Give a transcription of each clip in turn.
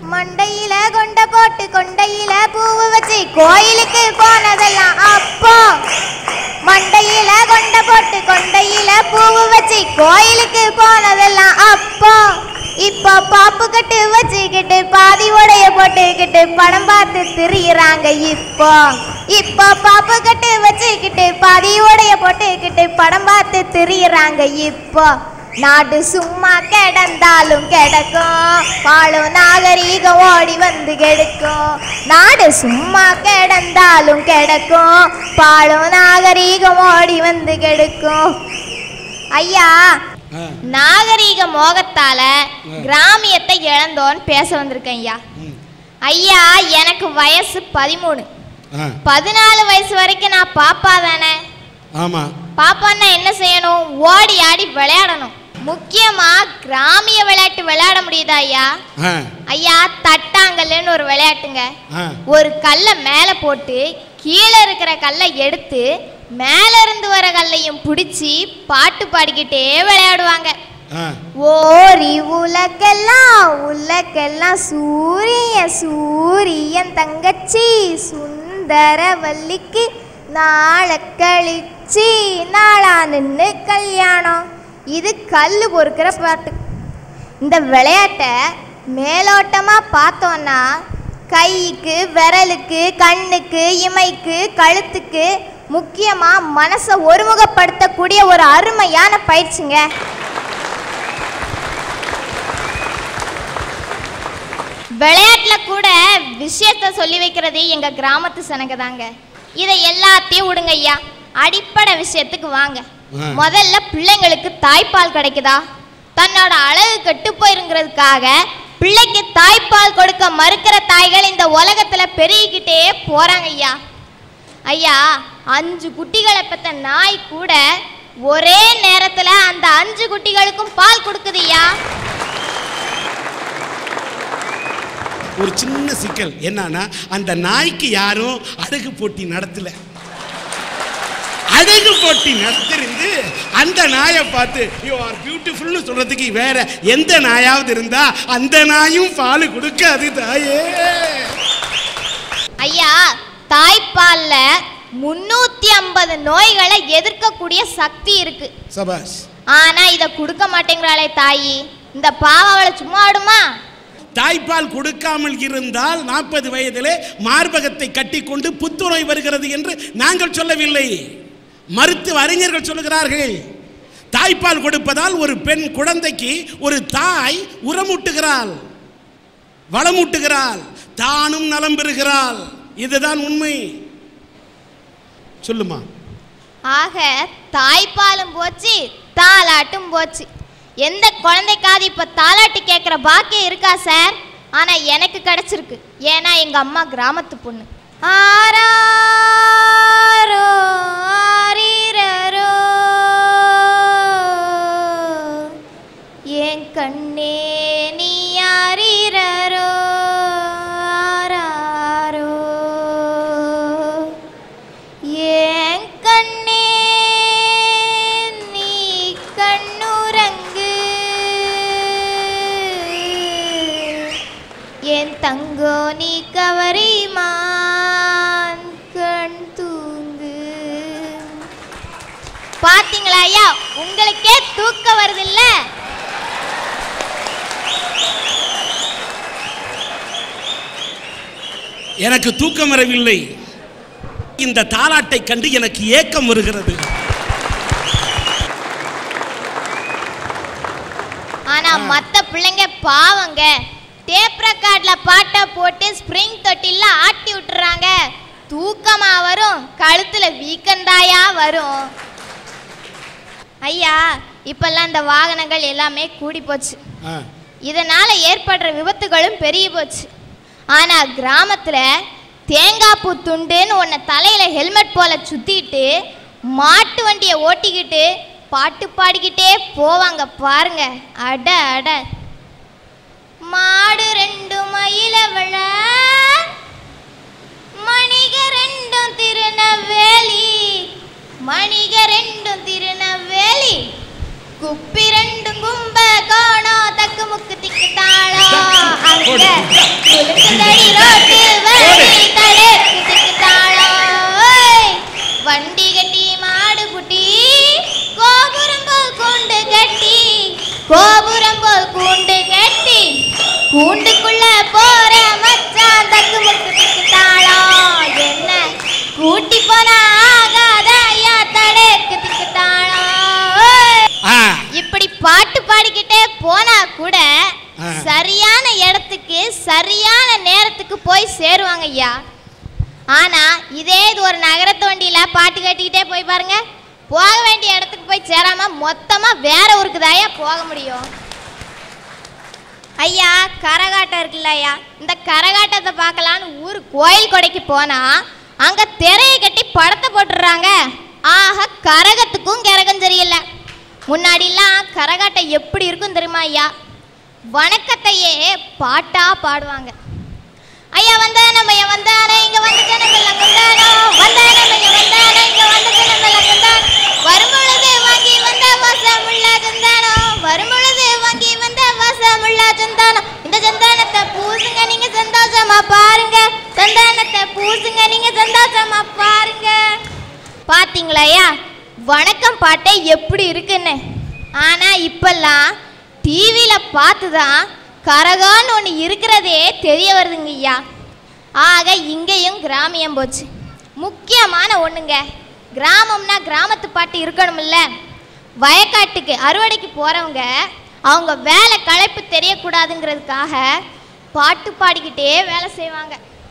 மண்டையில கொண்ட போட்டு கொண்டையில பூவு வச்சு கோயிலுக்கு போனதெல்லாம் அப்போ மண்டையில கொண்ட போட்டு கொண்டையில பூவு வச்சு கோயிலுக்கு போனதெல்லாம் அப்போ இப்போ பாப்பு கட்டு வச்சுக்கிட்டு பாதி உடைய போட்டுக்கிட்டு படம் பார்த்து திரியிறாங்க இப்போ இப்போ பாப்பு கட்டு வச்சுக்கிட்டு பாதி உடைய போட்டுக்கிட்டு படம் பார்த்து திரியிறாங்க இப்போ நாடு சும்மா கிடந்தாலும் கிடக்கும் வாழும் நாகரீகம் ஓடி வந்து கெடுக்கும் நாடு சும்மா கிடந்தாலும் கிடக்கும் பாழும் நாகரீகம் ஓடி வந்து கெடுக்கும் ஐயா ஆ, நாகரீக மோகத்தால கிராமியத்தை இழந்தோன்னு பேச வந்திருக்கேன் ஐயா ம், ஐயா எனக்கு வயசு பதிமூணு ஆ, பதினாலு வயசு வரைக்கும் நான் பாப்பா தானே ஆமா பாப்பான்னா என்ன செய்யணும் ஓடி ஆடி விளையாடணும் முக்கியமா கிராமிய விளையாட்டு விளையாட முடியுதா ஐயா ஆ, ஐயா தட்டாங்கல்லுன்னு ஒரு விளையாட்டுங்க ஆ, ஒரு கல்லை மேலே போட்டு கீழே இருக்கிற கல்லை எடுத்து மேலே இருந்து வர கல்லையும் பிடிச்சி பாட்டு பாடிக்கிட்டே விளையாடுவாங்க ஆ, ஓரி உலகெல்லாம் உலகெல்லாம் சூரிய சூரியன் தங்கச்சி சுந்தரவல்லிக்கு நாளை கழிச்சு நாளா நின்று கல்யாணம் இது கல் பொறுக்கிற பாட்டு இந்த விளையாட்டை மேலோட்டமாக பார்த்தோன்னா கைக்கு விரலுக்கு கண்ணுக்கு இமைக்கு கழுத்துக்கு முக்கியமாக மனசை ஒருமுகப்படுத்தக்கூடிய ஒரு அருமையான பயிற்சிங்க விளையாட்டுல கூட விஷயத்த சொல்லி வைக்கிறது எங்க கிராமத்து சனங்க தாங்க இதை எல்லாத்தையும் விடுங்க ஐயா அடிப்படை விஷயத்துக்கு வாங்க ஆ. முதல்ல பிள்ளைங்களுக்கு தாய்ப்பால் கிடைக்குதா தன்னோட அழகு கெட்டு போயிருங்கிறதுக்காக பிள்ளைக்கு தாய்ப்பால் கொடுக்க மறுக்கிற தாய்கள் இந்த உலகத்துல பெருகிக்கிட்டே போறாங்க ஐயா ஐயா அஞ்சு குட்டிகளை பெத்த நாய் கூட ஒரே நேரத்துல அந்த அஞ்சு குட்டிகளுக்கும் பால் கொடுக்குது ஐயா ஒரு சின்ன சிக்கல் என்னன்னா அந்த நாய்க்கு யாரும் அழகு போட்டி நடத்தல அழகு போட்டி நடத்திருந்து அந்த நாயை பார்த்து யூ ஆர் பியூட்டிஃபுல்னு சொல்றதுக்கு வேற எந்த நாயாவது இருந்தா அந்த நாயும் பால் கொடுக்காது தாயே ஐயா தாய்ப்பால்ல முன்னூத்தி ஐம்பது நோய்களை எதிர்க்கக்கூடிய சக்தி இருக்கு சபாஷ் ஆனா இத கொடுக்க மாட்டேங்கிறாளே தாயி இந்த பாவம் அவளை சும்மா ஆடுமா தாய்ப்பால் கொடுக்காமல் இருந்தால் நாற்பது வயதிலே மார்பகத்தை கட்டிக்கொண்டு புத்துநோய் வருகிறது என்று நாங்கள் சொல்லவில்லை மருத்துவ அறிஞர்கள் சொல்லுகிறார்கள் தாய்ப்பால் கொடுப்பதால் ஒரு பெண் குழந்தைக்கு ஒரு தாய் உரமூட்டுகிறாள் வளமூட்டுகிறாள் தானும் நலம் பெறுகிறாள் இதுதான் உண்மை சொல்லுமா ஆக தாய்ப்பாலும் போச்சு தாலாட்டும் போச்சு எந்த குழந்தைக்காவது இப்ப தாலாட்டு கேட்குற பாக்கியம் இருக்கா சார் ஆனா எனக்கு கிடைச்சிருக்கு ஏன்னா எங்க அம்மா கிராமத்து பொண்ணு ஆராரோ ஆரீரரோ என் கண்ணே நீ ஆரீரரோ ஆராரோ என் கண்ணே நீ கண்ணுறங்கு என் தங்கோ நீ கவரிமான் கண் தூங்கு பாத்தீங்களா ஐயா உங்களுக்கே தூக்கம் வருது இல்ல எனக்கு தூக்கம் வரவில்லை இந்த தாலாட்டை கண்டு எனக்கு ஏக்கம் வருகிறது ஆனா மத்த பிள்ளைங்க பாவங்க டேப் ரெக்கார்ட்ல பாட்டை போட்டு ஸ்ப்ரிங் தொட்டில ஆட்டி விட்டுறாங்க தூக்கமா வரும் கழுத்துல வீக்கந்தாயா வரும் ஐயா இப்பெல்லாம் இந்த வாகனங்கள் எல்லாமே கூடி போச்சு ஆ, இதனால ஏற்படுற விபத்துகளும் பெருகி போச்சு ஆனா கிராமத்துல தேங்காய் பூ துண்டுன்னு உன்னை தலையில ஹெல்மெட் போல சுத்திட்டு மாட்டு வண்டியை ஓட்டிக்கிட்டு பாட்டு பாடிக்கிட்டே போவாங்க பாருங்க அட அட மாடு ரெண்டு மயில விழ மணிக ரெண்டும் திருநெல்வேலி மணிக ரெண்டும் திருநெல்வேலி குப்பி ரெண்டும் கும்ப கோணம் தக்கு முக்கு திக்கு தாளம் அங்க கூண்டுக்குள்ள போற மச்சான் தக்கு முக்கு திக்கு தாளம் என்ன கூட்டி போனா ஆகாத ஐயா தடக்கு திக்கு தாளம் ஓய். ஆ இப்படி பாட்டு பாடிக்கிட்டே போனா கூட ஆ. சரியான இடத்துக்கு சரியான நேரத்துக்கு போய் சேருவாங்க ஐயா ஆனா இதே இது ஒரு நகரத்து வண்டியில பாட்டு கட்டிக்கிட்டே போய் பாருங்க போக வேண்டிய இடத்துக்கு போய் சேராம மொத்தமா வேற ஊருக்கு தாயா போக முடியும் ஐயா கரகாட்டம் இருக்குல்ல ஐயா இந்த கரகாட்டத்தை பார்க்கலான்னு ஊர் கோயில் கொடைக்கு போனா அங்க திரையை கட்டி படத்தை போட்டுடுறாங்க ஆக கரகத்துக்கும் கரகம் தெரியல முன்னாடிலாம் கரகாட்டம் எப்படி இருக்கும் தெரியுமா ஐயா வணக்கத்தையே பாட்டா பாடுவாங்க ஐயா வந்தான மைய வந்தான இங்க வந்து ஜனங்கள் குந்தானோ வந்தான மைய வந்தான இங்க வந்து ஜனங்கள் குந்தானோ வரும்பொழுது வாங்கி வந்த வாசமுள்ள சந்தானோ வரும்பொழுது வாங்கி வந்த வாசமுள்ள சந்தானோ இந்த சந்தானத்தை பூசுங்க நீங்க சந்தோஷமா பாருங்க சந்தானத்தை பூசுங்க நீங்க சந்தோஷமா பாருங்க பாத்தீங்களா ஐயா வணக்கம் பாட்டே எப்படி இருக்குன்னு ஆனா இப்பெல்லாம் டிவியில பார்த்து தான் கரகான்னு ஒன்று இருக்கிறதே தெரிய வருதுங்க ஐயா ஆக இங்கேயும் கிராமியம் போச்சு முக்கியமான ஒண்ணுங்க கிராமம்னா கிராமத்து பாட்டு இருக்கணும்ல வயக்காட்டுக்கு அறுவடைக்கு போறவங்க அவங்க வேலை களைப்பு தெரியக்கூடாதுங்கிறதுக்காக பாட்டு பாடிக்கிட்டே வேலை செய்வாங்க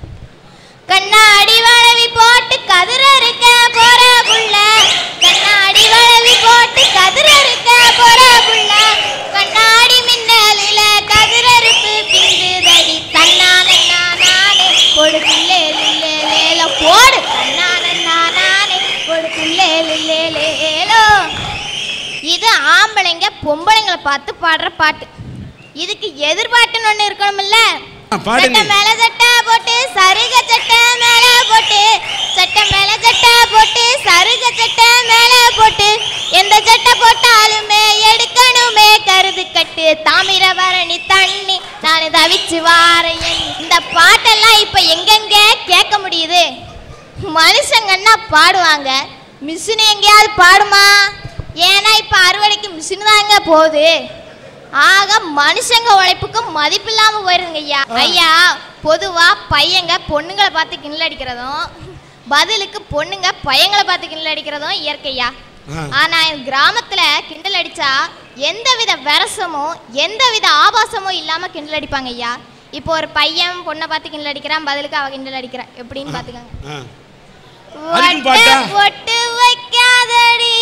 கண்ணாடி வளவி போட்டு கதிர இருக்க போற புள்ள கண்ணாடி வளவி போட்டு கதிர இருக்க போற புள்ள கண்ணாடி மின்னலில கதிரறுப்பு பிந்துதடி தன்னான நானே கொடுக்குள்ளே லில்லே லேலோ போடு தன்னான நானே கொடுக்குள்ளே லில்லே லேலோ இது ஆம்பளைங்க பொம்பளைங்களை பார்த்து பாடுற பாட்டு இதுக்கு எதிர்பாட்டுன்னு ஒன்று இருக்கணும்ல ஆ, பாடுங்க. சட்டை மேல சட்டை போட்டு சருக சட்டை மேல போட்டு சட்டை மேல சட்டை போட்டு சருக சட்டை மேல போட்டு எந்த சட்டை போட்டாலுமே எடுக்கணுமே கருது கட்டு தாமிரபரணி தண்ணி நான் தவிச்சு வாரேன் இந்த பாட்டெல்லாம் இப்ப எங்கெங்க கேட்க முடியுது மனுஷங்கன்னா பாடுவாங்க மிஷின் எங்கேயாவது பாடுமா ஏன்னா இப்ப அறுவடைக்கு மிஷின் தாங்க போகுது ஆக மனுஷங்க உழைப்புக்கு மதிப்பில்லாம போயிருங்க ஐயா ஐயா பொதுவா பையங்க பொண்ணுங்களை பார்த்து கிண்டல் அடிக்கிறதும் பதிலுக்கு பொண்ணுங்க பையங்களை பார்த்து கிண்டல் அடிக்கிறதும் இயற்கையா ஆ. ஆனா என் கிராமத்துல கிண்டல் அடிச்சா எந்தவித விரசமும் எந்தவித ஆபாசமும் இல்லாம கிண்டல் அடிப்பாங்க ஐயா இப்போ ஒரு பையன் பொண்ணை பார்த்து கிண்டல் அடிக்கிறான் பதிலுக்கு அவ கிண்டல் அடிக்கிறா எப்படின்னு பாத்துக்கோங்க ஆ. அதுக்கும் பாட்டா? வட்டை பொட்டு வைக்காதடி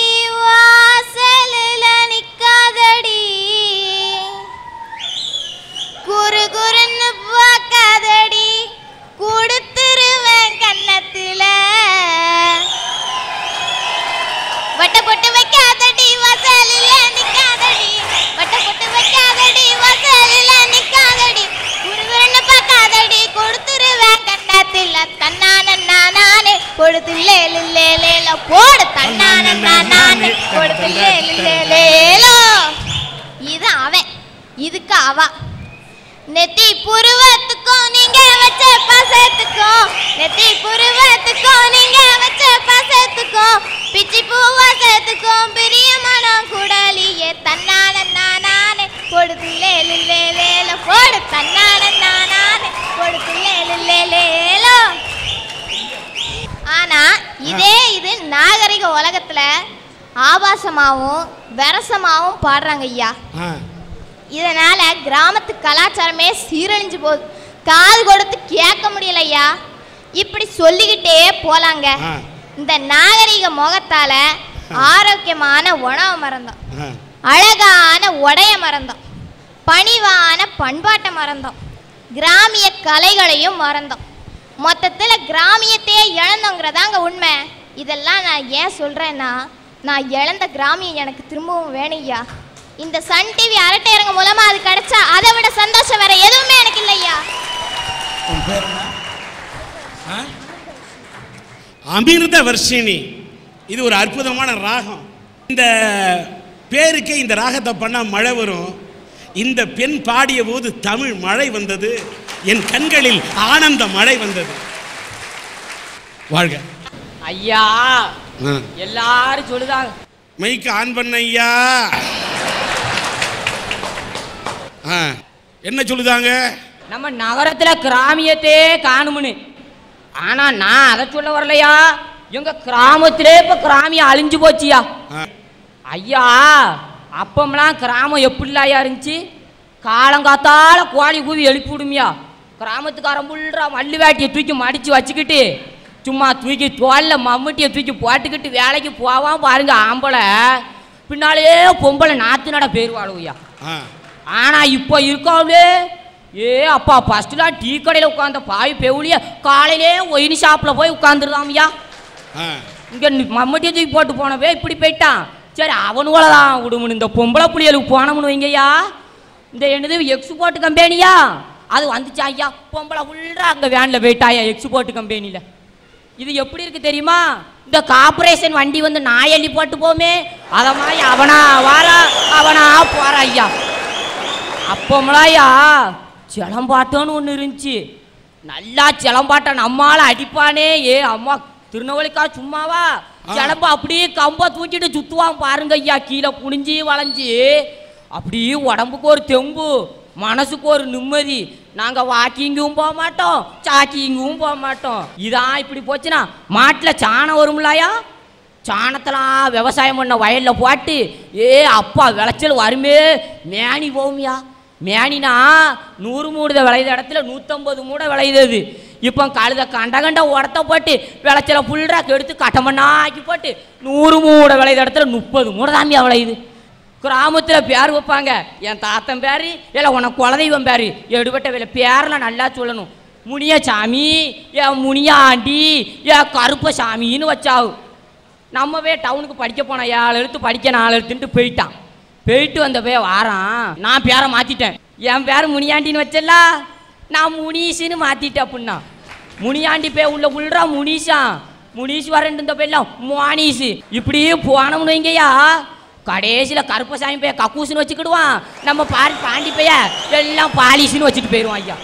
வாசலில் நிக்காதடி குறு குறுன்னு பார்க்காதடி கொடுத்துருவேன் கன்னத்துல வட்டை பொட்டு வைக்காதடி வாசலில் நிக்காதடி வட்டை பொட்டு வைக்காதடி வாசலில் நிக்காதடி குறு குறுன்னு பார்க்காதடி கொடுத்துருவேன் கன்னத்துல தன்னான நானே கொடுத்துல்லே லே லேல போடு தன்னான நானே கொடுத்துல்லே லே லேலோ இது அவன் இதுக்கு அவ நெத்தி புருவத்துக்கும் நீங்க வச்ச பாசத்துக்கும் நெத்தி புருவத்துக்கும் நீங்க வச்ச பாசத்துக்கும் பிச்சி பூவாசத்துக்கும் பிரியமான குடலியே தன்னான நானே கொடுத்து லேலு லேலேல போடு தன்னான நானே கொடுத்து லேலு லேலேலோ ஆனா இதே இது நாகரிக உலகத்துல ஆபாசமாவும் விரசமாவும் பாடுறாங்க ஐயா ஆ. இதனால கிராமத்து கலாச்சாரமே சீரழிஞ்சு போகுது காது கொடுத்து கேட்க முடியல ஐயா இப்படி சொல்லிக்கிட்டே போலாங்க ஆ. இந்த நாகரிக முகத்தால ஆரோக்கியமான உணவு மறந்தோம் ஆ. அழகான உடைய மறந்தோம் பணிவான பண்பாட்டை மறந்தோம் கிராமிய கலைகளையும் மறந்தோம் மொத்தத்தில் கிராமியத்தையே இழந்தோங்கிறதாங்க உண்மை இதெல்லாம் நான் ஏன் சொல்கிறேன்னா நான் இழந்த கிராமியம் எனக்கு திரும்பவும் வேணும்யா இந்த சன் டிவி அரட்டை அரங்கு மூலமா அது கிடைச்சா அதை விட சந்தோஷம் வேற எதுவுமே எனக்கு இல்லையா உன் பேர் என்ன? ஆ? அமிர்த வர்ஷினி இது ஒரு அற்புதமான ராகம் இந்த பேருக்கே இந்த ராகத்தை பண்ணால் மழை வரும் இந்த பெண் பாடிய போது தமிழ் மழை வந்தது என் கண்களில் ஆனந்த மழை வந்தது வாழ்க ஐயா ஆ. எல்லாரும் சொல்லுதாங்க மைக்கு ஆன் பண்ண ஐயா ஆ என்ன சொல்லுதாங்க நம்ம நகரத்துல கிராமியத்தே காணும்னு ஆனா நான் அதை சொல்ல வரலையா எங்க கிராமத்திலே இப்ப கிராமியம் அழிஞ்சு போச்சியா ஆ, ஐயா அப்பமெல்லாம் கிராமம் எப்படிலாயா இருந்துச்சு காலங்காத்தால கோழி கூவி எழுப்பி விடுமியா கிராமத்துக்காரன் புல்றா மல்லு வேட்டியை தூக்கி மடிச்சு வச்சுக்கிட்டு சும்மா தூக்கி தோல்ல மம்முட்டியை தூக்கி போட்டுக்கிட்டு வேலைக்கு போவான் பாருங்க ஆம்பளை பின்னாலேயே பொம்பளை நாத்து நட பேருவாளுவையா ஆ, ஆனா இப்போ இருக்கவளே ஏ அப்பா ஃபர்ஸ்ட்லாம் டீ கடையில் உட்காந்த பாய் பெவுலிய காலையிலே ஒயின் ஷாப்பில் போய் உட்காந்துருதாம்யா ஆ. இங்கே மம்மட்டியை தூக்கி போட்டு போனவே இப்படி போயிட்டான் சரி அவனுவள தான் விடுமுன்னு இந்த பொம்பளை புள்ளிகளுக்கு போனோம்னு வைங்கய்யா இந்த என்னது எக்ஸ்போர்ட் கம்பெனியா அது வந்துச்சா ஐயா பொம்பளை ஃபுல்லா அங்கே வேனில் போயிட்டாயா எக்ஸ்போர்ட் கம்பெனியில் இது எப்படி இருக்கு தெரியுமா இந்த கார்பரேஷன் வண்டி வந்து நாயள்ளி போட்டு போமே அத மாதிரி அவனா வாரா அவனா போறா ஐயா அப்போம்லாயா சிலம்பாட்டம்னு ஒன்று இருந்துச்சு நல்லா சிலம்பாட்டம் நம்மால அடிப்பானே ஏ அம்மா திருநெல்வேலிக்கா சும்மாவா ஆ. சிலம்பு அப்படியே கம்ப தூக்கிட்டு சுத்துவான் பாருங்க ஐயா கீழே குனிஞ்சி வளைஞ்சி அப்படியே உடம்புக்கு ஒரு தெம்பு மனசுக்கு ஒரு நிம்மதி நாங்க வாக்கிங்கும் போக மாட்டோம் சாக்கிங்கும் போக மாட்டோம் இதான் இப்படி போச்சுன்னா மாட்டில் சாணம் வரும்லாயா சாணத்தெல்லாம் விவசாயம் பண்ண வயல்ல போட்டு ஏ அப்பா விளைச்சல் வருமே மேனி போகுமியா மேனினா நூறு மூடுத விளையுத இடத்துல நூற்றம்பது மூடை விளையுது இப்போ கழுத கண்ட கண்ட உடத்த போட்டு விளைச்சலை ஃபுல்லாக எடுத்து கட்டமண்ணா ஆக்கி போட்டு நூறு மூடை விளையுத இடத்துல முப்பது மூடை தாம்பியா விளையுது கிராமத்தில் பேர் வைப்பாங்க என் தாத்தன் பேர் இல்லை உனக்கு குலதெய்வம் பேர் எடுபட்ட வேலை பேரெல்லாம் நல்லா சொல்லணும் முனிய சாமி என் முனியாண்டி என் கருப்ப சாமின்னு வச்சாவு நம்மவே டவுனுக்கு படிக்க போன ஏழு எழுத்து படிக்க நாலு எழுத்துன்ட்டு போயிட்டான் போயிட்டு வந்த போய் வாரான் நான் பேரை மாற்றிட்டேன் என் பேர் முனியாண்டின்னு வச்சல நான் முனீஷுன்னு மாற்றிட்டேன் அப்படின்னா முனியாண்டி பே உள்ள உள்ளா முனீஷா முனீஷ் வரேன் இந்த பேர்லாம் மோனீஷு இப்படியே போனோம்னு வைங்கய்யா கடைசியில் கருப்பசாமி பைய கக்கூசுன்னு வச்சுக்கிடுவான் நம்ம பாரி பாண்டி பைய எல்லாம் பாலிஷுன்னு வச்சுட்டு போயிடுவான் ஐயா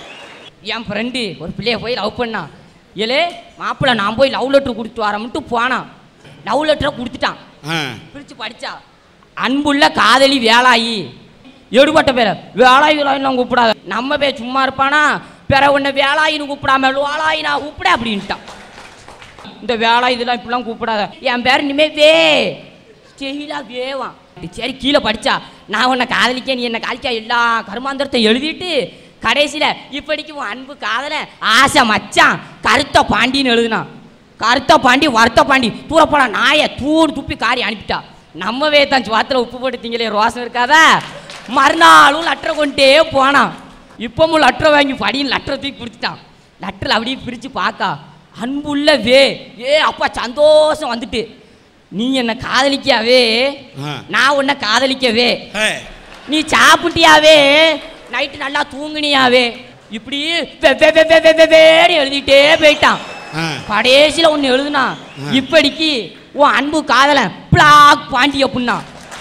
என் ஃப்ரெண்டு ஒரு பிள்ளைய போய் லவ் பண்ணான் ஏலே மாப்பிள்ளை நான் போய் லவ் லெட்ரு கொடுத்து வரமுன்ட்டு போனான் லவ் லெட்டரை கொடுத்துட்டான் ஆ. பிரித்து படிச்சா அன்புள்ள காதலி வேலாயி எடுபட்ட பேரை வேலாயி வேலாயின்னு கூப்பிடாத நம்ம பேர் சும்மா இருப்பானா பிற உன்னை வேலாயின்னு கூப்பிடாம லோலாயி நான் கூப்பிட அப்படின்ட்டான் இந்த வேலை இதெல்லாம் இப்படிலாம் கூப்பிடாத என் பேர் இனிமே வே ஸ்டெயிலா வேவான் சரி கீழே படிச்சா நான் உன்னை காதலிக்க நீ என்ன காலிக்கா எல்லா கருமாந்திரத்தை எழுதிட்டு கடைசியில் இப்படிக்கு உன் அன்பு காதல ஆசை மச்சான் கருத்த பாண்டின்னு எழுதுனான் கருத்த பாண்டி வருத்த பாண்டி தூரப்போட நாயை தூடு துப்பி காரி அனுப்பிட்டா நம்மவே தான் சுவாத்தில் உப்பு போட்டு திங்களே ரோசம் இருக்காதா மறுநாளும் லட்டரை கொண்டே போனான் இப்பவும் லட்டரை வாங்கி படின்னு லட்டரை தூக்கி கொடுத்துட்டான் லட்டரில் அப்படியே பிரித்து பார்க்கா அன்புள்ள வே ஏ அப்பா சந்தோஷம் வந்துட்டு நீ என்ன காதலிக்காவே ஆ. நான் உன்னை காதலிக்கவே ஏ, நீ சாப்பிட்டியாவே நைட்டு நல்லா தூங்குனியாவே இப்படி வெ- வெ- வெ- வெ- வெ- வெ- வென்னு எழுதிட்டே போயிட்டான் ஆ. கடைசியில் ஒன்று எழுதுனா ஆ. இப்படிக்கு உன் அன்பு காதலன் பிளாக் பாண்டி அப்படின்னா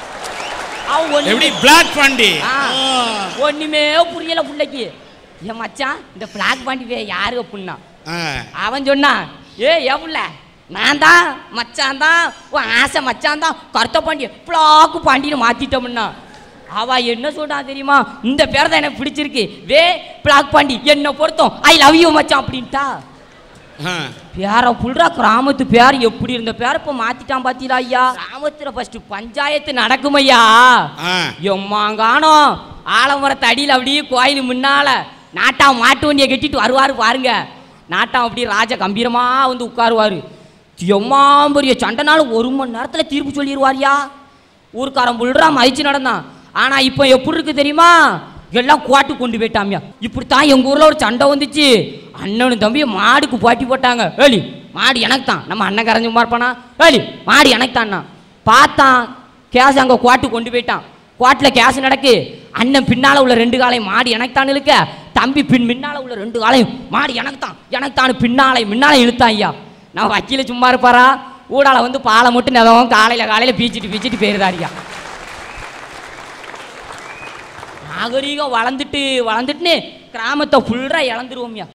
அவன் ஒண்ணு- எப்படி பிளாக் பாண்டி ஆ. ஆ. ஒண்ணுமே புரியல புள்ளைக்கு என் மச்சான் இந்த பிளாக் பாண்டி வே யாரு அப்படின்னா ஆ. அவன் சொன்னான் ஏ எவ்வள நான் தான் மச்சான் தான் உன் ஆசை மச்சான் தான் கருத்த பாண்டி பிளாக்கு பாண்டின்னு மாத்திட்டோம்னா அவ என்ன சொல்றான் தெரியுமா இந்த பேர் தான் எனக்கு பிடிச்சிருக்கு வே பிளாக் பாண்டி என்ன பொருத்தம் ஐ லவ் யூ மச்சான் அப்படின்ட்டா ஆ. பேர புல்றா கிராமத்து பேர் எப்படி இருந்த பேர் இப்போ மாத்திட்டான் பாத்தீங்களா ஐயா கிராமத்துல ஃபர்ஸ்ட் பஞ்சாயத்து நடக்கும் ஐயா ஆ. எம்மாங்கானோ ஆலமரத்து அடியில் அப்படியே கோயில் முன்னால நாட்டா மாட்டு வண்டியை கட்டிட்டு வருவாரு பாருங்க நாட்டாம் அப்படியே ராஜ கம்பீரமா வந்து உட்காருவாரு எம்மா பெரிய சண்டைனாலும் ஒரு மணி நேரத்தில் தீர்ப்பு சொல்லிடுவார்யா ஊருக்காரன் புல்றா மதிச்சு நடந்தான் ஆனா இப்போ எப்படி இருக்கு தெரியுமா எல்லாம் கோட்டு கொண்டு போயிட்டாமியா இப்படித்தான் எங்க ஊர்ல ஒரு சண்டை வந்துச்சு அண்ணனும் தம்பியும் மாடுக்கு போட்டி போட்டாங்க ஏலி மாடு எனக்கு தான் நம்ம அண்ணன் கரைஞ்சு சும்மா இருப்பானா ஏலி மாடு எனக்கு தான்னா பார்த்தான் கேஸ் அங்கே கோட்டு கொண்டு போயிட்டான் கோட்டில் கேஸ் நடக்கு அண்ணன் பின்னால உள்ள ரெண்டு காலையும் மாடு எனக்கு தான் இழுக்க தம்பி பின் முன்னால உள்ள ரெண்டு காலையும் மாடு எனக்கு தான் எனக்கு தான் பின்னாலே முன்னால இழுத்தான் ஐயா நான் வக்கீல சும்மா இருப்பாரா ஊடால வந்து பாலை மட்டும் நிதவும் காலையில் காலையில் பீச்சிட்டு பீச்சிட்டு போயிருதாரியா நாகரீகம் வளர்ந்துட்டு வளர்ந்துட்டுன்னு கிராமத்தை ஃபுல்லாக இழந்துருவோம்யா